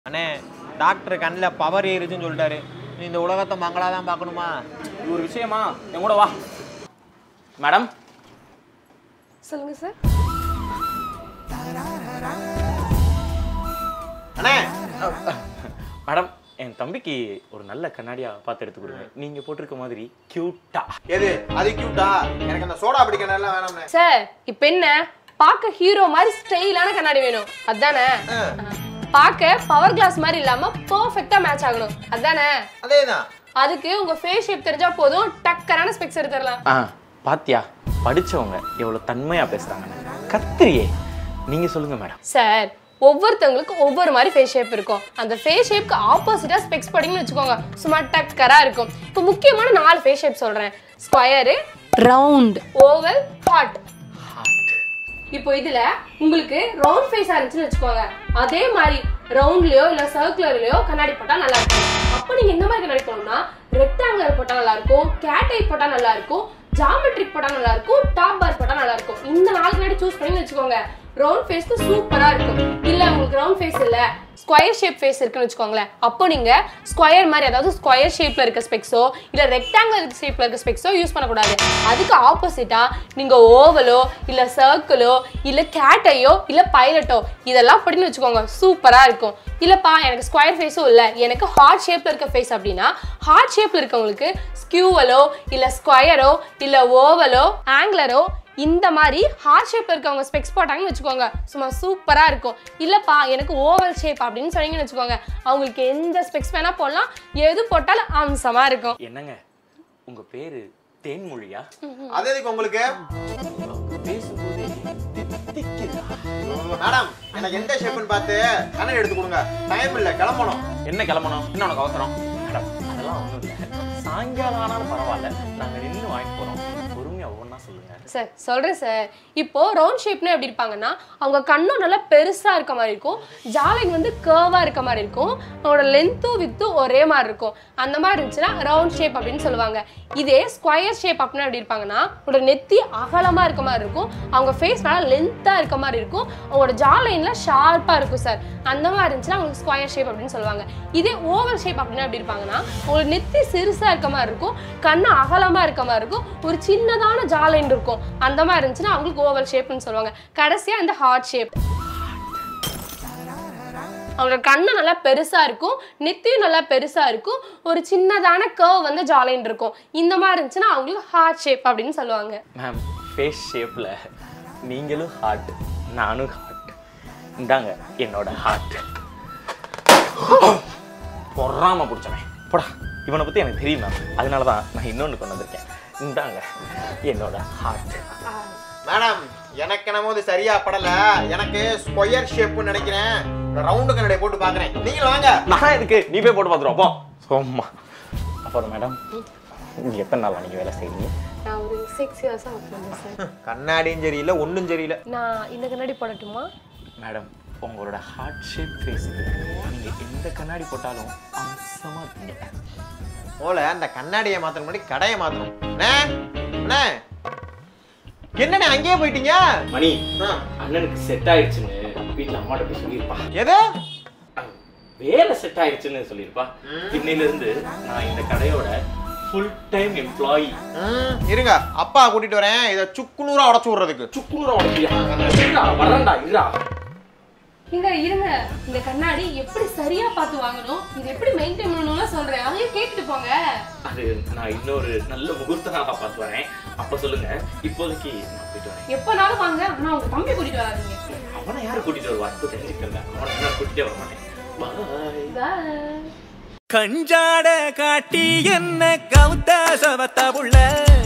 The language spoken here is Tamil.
அண்ணே டாக்டர் கண்ணில் பவர் ஏறுச்சுன்னு சொல்லிட்டாரு நீ இந்த உலகத்தை மங்களா தான் பார்க்கணுமா இது ஒரு விஷயமா என் கூட வா மேடம் சொல்லுங்க சார் அண்ணே மேடம் என் தம்பிக்கு ஒரு நல்ல கண்ணாடியா பார்த்து எடுத்து கொடுங்க நீங்க போட்டிருக்க மாதிரி கியூட்டா எது அது கியூட்டா எனக்கு அந்த சோடா பிடிக்கிறதெல்லாம் வேணாம்ண்ணே சார் இப்போ என்ன பார்க்க ஹீரோ மாதிரி ஸ்டைலான கண்ணாடி வேணும் அதானே பார்க்க பவர் கிளாஸ் மாதிரி இல்லாம பெர்ஃபெக்ட்டா மேட்ச் ஆகணும் அதானே அதே தான் அதுக்கு உங்க ஃபேஸ் ஷேப் தெரிஞ்சா போதும் டக்கரான ஸ்பெக்ஸ் எடுத்துடலாம் ஆ பாத்தியா படிச்சவங்க எவ்வளவு தன்மையா பேசுறாங்க கத்திரியே நீங்க சொல்லுங்க மேடம் சார் ஒவ்வொருத்தவங்களுக்கும் ஒவ்வொரு மாதிரி ஃபேஸ் ஷேப் இருக்கும் அந்த ஃபேஸ் ஷேப்க்கு ஆப்போசிட்டா ஸ்பெக்ஸ் படிங்கன்னு வச்சுக்கோங்க சும்மா டக்கரா இருக்கும் இப்போ முக்கியமான நாலு ஃபேஸ் ஷேப் சொல்றேன் ஸ்கொயரு ரவுண்ட் ஓவல் ஹார்ட் இப்போ இதுல உங்களுக்கு ரவுண்ட் ஃபேஸா இருந்துச்சுன்னு வச்சுக்கோங்க அதே மாதிரி ரவுண்ட்லயோ இல்ல சர்க்குலர்லயோ கண்ணாடி போட்டா நல்லா இருக்கும் அப்போ நீங்க எந்த மாதிரி கண்ணாடி போடணும்னா ரெக்டாங்குலர் போட்டா நல்லா இருக்கும் கேட் ஐ போட்டா நல்லா இருக்கும் ஜாமெட்ரிக் போட்டா நல்லா இருக்கும் டாப் பார் போட்டா நல்லா இருக்கும் இந்த நாலு கண்ணாடி சூஸ் பண்ணி வச்சுக்கோங்க ரவுண்ட் ஃபேஸ்க்கு சூப்பரா இருக்கும் இல்ல உங்களுக்கு ரவுண்ட் ஃபேஸ் இல்ல ஸ்கொயர் ஷேப் ஃபேஸ் இருக்குன்னு வச்சுக்கோங்களேன் அப்போ நீங்க ஸ்கொயர் மாதிரி அதாவது ஸ்கொயர் ஷேப்ல இருக்க ஸ்பெக்ஸோ இல்ல ரெக்டாங்குலர் ஷேப்ல இருக்க ஸ்பெக்ஸோ யூஸ் பண்ணக்கூடாது அதுக்கு ஆப்போசிட்டா நீங்க ஓவலோ இல்ல சர்க்கிளோ இல்ல கேட்டையோ இல்ல பைலட்டோ இதெல்லாம் படின்னு வச்சுக்கோங்க சூப்பரா இருக்கும் இல்லப்பா எனக்கு ஸ்கொயர் ஃபேஸும் இல்ல எனக்கு ஹார்ட் ஷேப்ல இருக்க ஃபேஸ் அப்படின்னா ஹார்ட் ஷேப்ல இருக்கவங்களுக்கு ஸ்கியூவலோ இல்ல ஸ்கொயரோ இல்ல ஓவலோ ஆங்குலரோ இந்த மாதிரி ஹார்ட் ஷேப்ல இருக்கவங்க ஸ்பெக்ஸ் போட்டாங்கன்னு வச்சுக்கோங்க சும்மா சூப்பரா இருக்கும் இல்லப்பா எனக்கு ஓவல் ஷேப் அப்படின்னு சொன்னீங்கன்னு வச்சுக்கோங்க அவங்களுக்கு எந்த ஸ்பெக்ஸ் வேணா போடலாம் எது போட்டாலும் அம்சமா இருக்கும் என்னங்க உங்க பேரு தேன்மொழியா அது எதுக்கு உங்களுக்கு பேசும்போதே தித்திக்குதா? மேடம் எனக்கு எந்த ஷேப்னு பார்த்து கண்ணன் எடுத்து கொடுங்க டைம் இல்லை கிளம்பணும் என்ன கிளம்பணும் என்ன உனக்கு அவசரம் மேடம் அதெல்லாம் ஒண்ணும் இல்லை சாயங்காலம் ஆனாலும் பரவாயில்ல நாங்க நின்று வாங்கிட்டு போறோம் பொறுமையா ஒவ்வொன்றா சொல்லுங்க சார் சொல்றேன் சார் இப்போ ரவுண்ட் ஷேப்னா எப்படி இருப்பாங்கன்னா அவங்க கண்ணும் நல்லா பெருசா இருக்க மாதிரி இருக்கும் ஜாலைன் வந்து கேர்வா இருக்க மாதிரி இருக்கும் அவங்களோட லென்த்தும் வித்தும் ஒரே மாதிரி இருக்கும் அந்த மாதிரி இருந்துச்சுன்னா ரவுண்ட் ஷேப் அப்படின்னு சொல்லுவாங்க இதே ஸ்கொயர் ஷேப் அப்படின்னா எப்படி இருப்பாங்கன்னா அவங்களோட நெத்தி அகலமா இருக்க மாதிரி இருக்கும் அவங்க ஃபேஸ் நல்லா லென்த்தா இருக்க மாதிரி இருக்கும் அவங்களோட ஜாலைன்ல ஷார்ப்பா இருக்கும் சார் அந்த மாதிரி இருந்துச்சுன்னா அவங்களுக்கு ஸ்கொயர் ஷேப் அப்படின்னு சொல்லுவாங்க இதே ஓவல் ஷேப் அப்படின்னா எப்படி இருப்பாங்கன்னா அவங்களோட நெத்தி சிறுசா இருக்க மாதிரி இருக்கும் கண்ணு அகலமா இருக்க மாதிரி இருக்கும் ஒரு சின்னதான ஜாலைன் இருக்கும் அந்த மாதிரி இருந்துச்சுன்னா அவங்களுக்கு ஓவல் ஷேப்னு சொல்லுவாங்க கடைசியா இந்த ஹார்ட் ஷேப் அவங்களோட கண்ணு நல்லா பெருசா இருக்கும் நெத்தியும் நல்லா பெருசா இருக்கும் ஒரு சின்னதான கர்வ் வந்து ஜாலைன் இருக்கும் இந்த மாதிரி இருந்துச்சுன்னா அவங்களுக்கு ஹார்ட் ஷேப் அப்படின்னு சொல்லுவாங்க மேம் ஃபேஸ் ஷேப்ல நீங்களும் ஹார்ட் நானும் ஹார்ட் இந்தாங்க என்னோட ஹார்ட் பொறாம பிடிச்சவன் போடா இவனை பத்தி எனக்கு தெரியும் மேம் அதனால தான் நான் இன்னொன்று கொண்டு வந்திருக்கேன் இந்தாங்க என்னோட ஹார்ட் மேடம் எனக்கு என்னமோ இது சரியா படல எனக்கு ஸ்கொயர் ஷேப்னு நினைக்கிறேன் ரவுண்டு கண்ணடை போட்டு பார்க்கறேன் நீங்களும் வாங்க நான் எதுக்கு நீ போய் போட்டு பார்த்துருவோம் போ சும்மா அப்புறம் மேடம் இங்க எத்தனை நாள் நீங்க வேலை செய்றீங்க நான் ஒரு சிக்ஸ் இயர்ஸாக வச்சுருந்தேன் சார் கண்ணாடியும் சரியில்லை ஒன்றும் சரியில்லை நான் இந்த கண்ணாடி போடட்டுமா மேடம் உங்களோட ஹார்ட் ஷேப் ஃபேஸுக்கு நீங்க எந்த கண்ணாடி போட்டாலும் அம்சமா இருப்பீங்க போல அந்த கண்ணாடியை மாத்தணும் முன்னாடி கடையை மாத்தணும் அண்ணே அண்ணே என்னண்ணே அங்கேயே போயிட்டீங்க மணி ஆ. அண்ணனுக்கு செட் ஆயிடுச்சுன்னு வீட்ல அம்மாட்ட போய் சொல்லியிருப்பா எது வேலை செட் ஆயிடுச்சுன்னு சொல்லியிருப்பா இன்னையில இருந்து நான் இந்த கடையோட ஃபுல் டைம் எம்ப்ளாயி ம், இருங்க அப்பா கூட்டிட்டு வரேன் இதை சுக்குநூறா உடச்சு விடுறதுக்கு சுக்குநூறு உடச்சியா வரண்டா இருடா இங்க இருங்க இந்த கண்ணாடி எப்படி சரியா பார்த்து வாங்கணும் இது எப்படி மெயின்டைன் பண்ணணும்னு சொல்றேன் அதையும் கேட்டுட்டு போங்க அது நான் இன்னொரு நல்ல முகூர்த்த நாளா பார்த்து வரேன் அப்ப சொல்லுங்க இப்போதைக்கு நான் போயிட்டு வரேன் எப்பனாலும் வாங்க ஆனா உங்க தம்பி கூட்டிட்டு வராதீங்க அவனை யாரு கூட்டிட்டு வருவா இப்போ தெரிஞ்சுக்கல அவனை நான் கூட்டிட்டே வர மாட்டேன் பாய் Bye. கஞ்சாட காட்டி என்ன கவுத்த சவத்த புள்ள